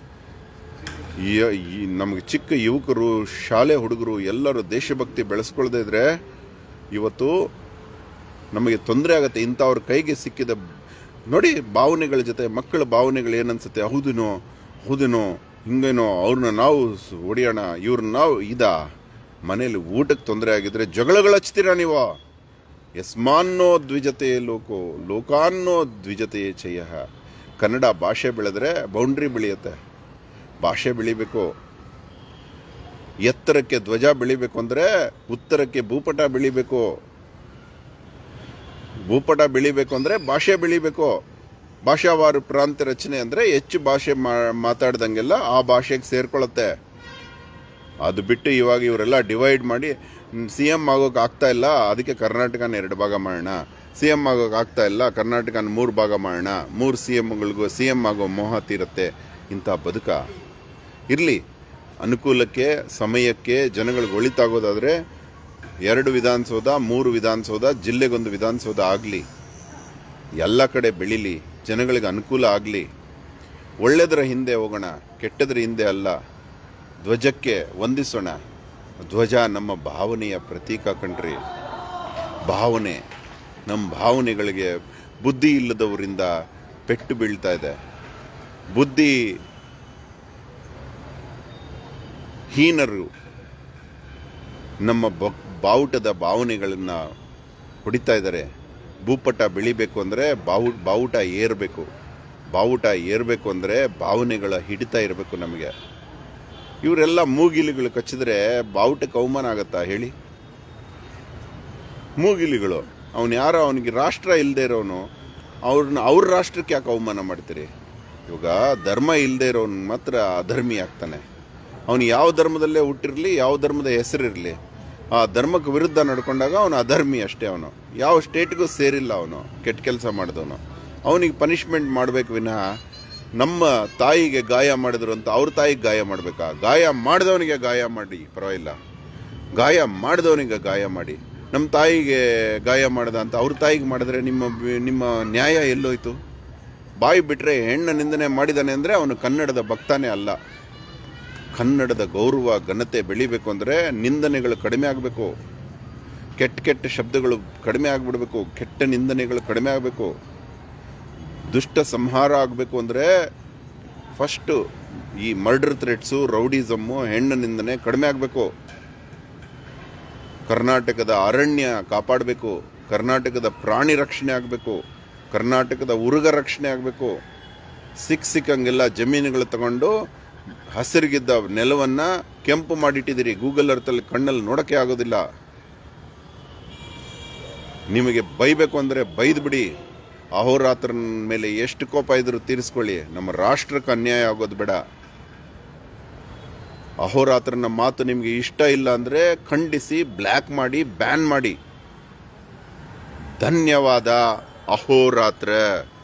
Speaker 1: ಈ- ಈ ನಮಗೆ ಚಿಕ್ಕ ಯುವಕರು ಶಾಲೆ ಹುಡುಗರು ಎಲ್ಲರೂ ದೇಶಭಕ್ತಿ ಬೆಳೆಸ್ಕೊಳ್ದೇ ಇದ್ರೆ ಇವತ್ತು ನಮಗೆ ತೊಂದರೆ ಆಗುತ್ತೆ ಇಂಥವ್ರ ಕೈಗೆ ಸಿಕ್ಕಿದ ನೋಡಿ ಭಾವನೆಗಳ ಜೊತೆ ಮಕ್ಕಳ ಭಾವನೆಗಳು ಏನನ್ಸುತ್ತೆ ಹೌದೇನೋ ಹೌದೇನೋ ಹಿಂಗೇನೋ ಅವ್ರನ್ನ ನಾವು ಸ್- ಹೊಡಿಯೋಣ ಇವ್ರನ್ನ ನಾವು ಇದ ಮನೇಲಿ ಊಟಕ್ಕೆ ತೊಂದರೆ ಆಗಿದ್ರೆ ಜಗಳಗಳು ಹಚ್ತೀರಾ ನೀವು ಯಸ್ಮಾನ್ನೋ ದ್ವಿಜತೆ ಲೋಕೋ ಲೋಕಾನ್ನೋ ದ್ವಿಜತೆ ಚಯ ಕನ್ನಡ ಭಾಷೆ ಬೆಳೆದ್ರೆ ಬೌಂಡ್ರಿ ಬೆಳೆಯುತ್ತೆ ಭಾಷೆ ಬೆಳಿಬೇಕು ಎತ್ತರಕ್ಕೆ ಧ್ವಜ ಬೆಳಿಬೇಕು ಅಂದ್ರೆ ಉತ್ತರಕ್ಕೆ ಭೂಪಟ ಬೆಳಿಬೇಕು ಭೂಪಟ ಬೆಳಿಬೇಕು ಅಂದ್ರೆ ಭಾಷೆ ಬೆಳಿಬೇಕು ಭಾಷಾವಾರು ಪ್ರಾಂತ ರಚನೆ ಅಂದ್ರೆ ಹೆಚ್ಚು ಭಾಷೆ ಮಾ- ಮಾತಾಡ್ದಂಗೆಲ್ಲ ಆ ಭಾಷೆಗೆ ಸೇರ್ಕೊಳ್ಳುತ್ತೆ ಅದು ಬಿಟ್ಟು ಇವಾಗ ಇವರೆಲ್ಲ ಡಿವೈಡ್ ಮಾಡಿ ಸಿ ಎಂ ಆಗೋಕೆ ಆಗ್ತಾ ಇಲ್ಲ ಅದಕ್ಕೆ ಕರ್ನಾಟಕನ ಎರಡು ಭಾಗ ಮಾಡೋಣ ಸಿ ಎಂ ಆಗೋಕೆ ಆಗ್ತಾ ಇಲ್ಲ ಕರ್ನಾಟಕನ ಮೂರು ಭಾಗ ಮಾಡೋಣ ಮೂರು ಸಿ ಎಮ್ಗಳಿಗೂ ಸಿ ಎಂ ಆಗೋ ಮೋಹ ತೀರತ್ತೆ ಇಂಥ ಬದುಕ ಇರಲಿ ಅನುಕೂಲಕ್ಕೆ ಸಮಯಕ್ಕೆ ಜನಗಳಿಗೆ ಒಳಿತಾಗೋದಾದರೆ ಎರಡು ವಿಧಾನಸೌಧ ಮೂರು ವಿಧಾನಸೌಧ ಜಿಲ್ಲೆಗೊಂದು ವಿಧಾನಸೌಧ ಆಗಲಿ ಎಲ್ಲ ಕಡೆ ಬೆಳೀಲಿ ಜನಗಳಿಗೆ ಅನುಕೂಲ ಆಗಲಿ ಒಳ್ಳೆದರ ಹಿಂದೆ ಹೋಗೋಣ ಕೆಟ್ಟದ್ರ ಹಿಂದೆ ಅಲ್ಲ ಧ್ವಜಕ್ಕೆ ವಂದಿಸೋಣ ಧ್ವಜ ನಮ್ಮ ಭಾವನೆಯ ಪ್ರತೀಕ ಕಣ್ರಿ ಭಾವನೆ ನಮ್ಮ ಭಾವನೆಗಳಿಗೆ ಬುದ್ಧಿ ಇಲ್ಲದವರಿಂದ ಪೆಟ್ಟು ಬೀಳ್ತಾ ಇದೆ ಬುದ್ಧಿ ಹೀನರು ನಮ್ಮ ಬ ಬಾವುಟದ ಭಾವನೆಗಳನ್ನು ಹೊಡಿತಾ ಇದ್ದಾರೆ ಭೂಪಟ ಬೆಳಿಬೇಕು ಅಂದರೆ ಬಾವು ಬಾವುಟ ಏರಬೇಕು ಬಾವುಟ ಏರಬೇಕು ಅಂದರೆ ಭಾವನೆಗಳ ಹಿಡಿತ ಇರಬೇಕು ನಮಗೆ ಇವರೆಲ್ಲ ಮೂಗಿಲಿಗಳು ಕಚ್ಚಿದ್ರೆ ಬಾವುಟಕ್ಕೆ ಅವಮಾನ ಆಗತ್ತಾ ಹೇಳಿ ಮೂಗಿಲಿಗಳು ಅವನು ಯಾರೋ ಅವನಿಗೆ ರಾಷ್ಟ್ರ ಇಲ್ಲದೆ ಇರೋನು ಅವ್ರನ್ನ ಅವ್ರ ರಾಷ್ಟ್ರಕ್ಕೆ ಯಾಕೆ ಅವಮಾನ ಮಾಡ್ತೀರಿ ಇವಾಗ ಧರ್ಮ ಇಲ್ಲದೆ ಇರೋನು ಮಾತ್ರ ಅಧರ್ಮಿ ಆಗ್ತಾನೆ ಅವನು ಯಾವ ಧರ್ಮದಲ್ಲೇ ಹುಟ್ಟಿರಲಿ ಯಾವ ಧರ್ಮದ ಹೆಸರಿರಲಿ ಆ ಧರ್ಮಕ್ಕೆ ವಿರುದ್ಧ ನಡ್ಕೊಂಡಾಗ ಅವನು ಅಧರ್ಮಿ ಅಷ್ಟೇ ಅವನು ಯಾವ ಸ್ಟೇಟ್ಗೂ ಸೇರಿಲ್ಲ ಅವನು ಕೆಟ್ಟ ಕೆಲಸ ಮಾಡಿದವನು ಅವನಿಗೆ ಪನಿಷ್ಮೆಂಟ್ ಮಾಡಬೇಕು ವಿನಃ ನಮ್ಮ ತಾಯಿಗೆ ಗಾಯ ಮಾಡಿದ್ರು ಅಂತ ಅವ್ರ ತಾಯಿಗೆ ಗಾಯ ಮಾಡಬೇಕಾ ಗಾಯ ಮಾಡಿದವನಿಗೆ ಗಾಯ ಮಾಡಿ ಪರವಾಗಿಲ್ಲ ಗಾಯ ಮಾಡಿದವನಿಗೆ ಗಾಯ ಮಾಡಿ ನಮ್ಮ ತಾಯಿಗೆ ಗಾಯ ಮಾಡ್ದ ಅಂತ ಅವ್ರ ತಾಯಿಗೆ ಮಾಡಿದ್ರೆ ನಿಮ್ಮ ನಿಮ್ಮ ನ್ಯಾಯ ಎಲ್ಲೋಯ್ತು ಬಾಯಿ ಬಿಟ್ಟರೆ ಹೆಣ್ಣ ನಿಂದನೆ ಮಾಡಿದಾನೆ ಅಂದರೆ ಅವನು ಕನ್ನಡದ ಭಕ್ತಾನೇ ಅಲ್ಲ ಕನ್ನಡದ ಗೌರವ ಘನತೆ ಬೆಳಿಬೇಕು ಅಂದರೆ ನಿಂದನೆಗಳು ಕಡಿಮೆ ಆಗಬೇಕು ಕೆಟ್ಟ ಕೆಟ್ಟ ಶಬ್ದಗಳು ಕಡಿಮೆ ಆಗಿಬಿಡ್ಬೇಕು ಕೆಟ್ಟ ನಿಂದನೆಗಳು ಕಡಿಮೆ ಆಗಬೇಕು ದುಷ್ಟ ಸಂಹಾರ ಆಗಬೇಕು ಅಂದರೆ ಫಸ್ಟು ಈ ಮರ್ಡರ್ ಥ್ರೆಟ್ಸು ರೌಡಿಸಮ್ಮು ಹೆಣ್ಣು ನಿಂದನೆ ಕಡಿಮೆ ಆಗಬೇಕು ಕರ್ನಾಟಕದ ಅರಣ್ಯ ಕಾಪಾಡಬೇಕು ಕರ್ನಾಟಕದ ಪ್ರಾಣಿ ರಕ್ಷಣೆ ಆಗಬೇಕು ಕರ್ನಾಟಕದ ಉರುಗ ರಕ್ಷಣೆ ಆಗಬೇಕು ಸಿಕ್ ಸಿಕ್ಕಂಗೆಲ್ಲ ಜಮೀನುಗಳು ತಗೊಂಡು ಹಸಿರಿಗಿದ್ದ ನೆಲವನ್ನ ಕೆಂಪು ಮಾಡಿಟ್ಟಿದ್ದೀರಿ ಗೂಗಲ್ ಅರ್ಥಲ್ಲಿ ಕಣ್ಣಲ್ಲಿ ನೋಡೋಕ್ಕೆ ಆಗೋದಿಲ್ಲ ನಿಮಗೆ ಬೈಬೇಕು ಅಂದರೆ ಬೈದು ಬಿಡಿ ಅಹೋರಾತ್ರನ ಮೇಲೆ ಎಷ್ಟು ಕೋಪ ಇದ್ರೂ ತೀರಿಸ್ಕೊಳ್ಳಿ ನಮ್ಮ ರಾಷ್ಟ್ರಕ್ಕೆ ಅನ್ಯಾಯ ಆಗೋದು ಬೇಡ ಅಹೋರಾತ್ರನ ಮಾತು ನಿಮಗೆ ಇಷ್ಟ ಇಲ್ಲ ಅಂದರೆ ಖಂಡಿಸಿ ಬ್ಲ್ಯಾಕ್ ಮಾಡಿ ಬ್ಯಾನ್ ಮಾಡಿ ಧನ್ಯವಾದ ಅಹೋರಾತ್ರ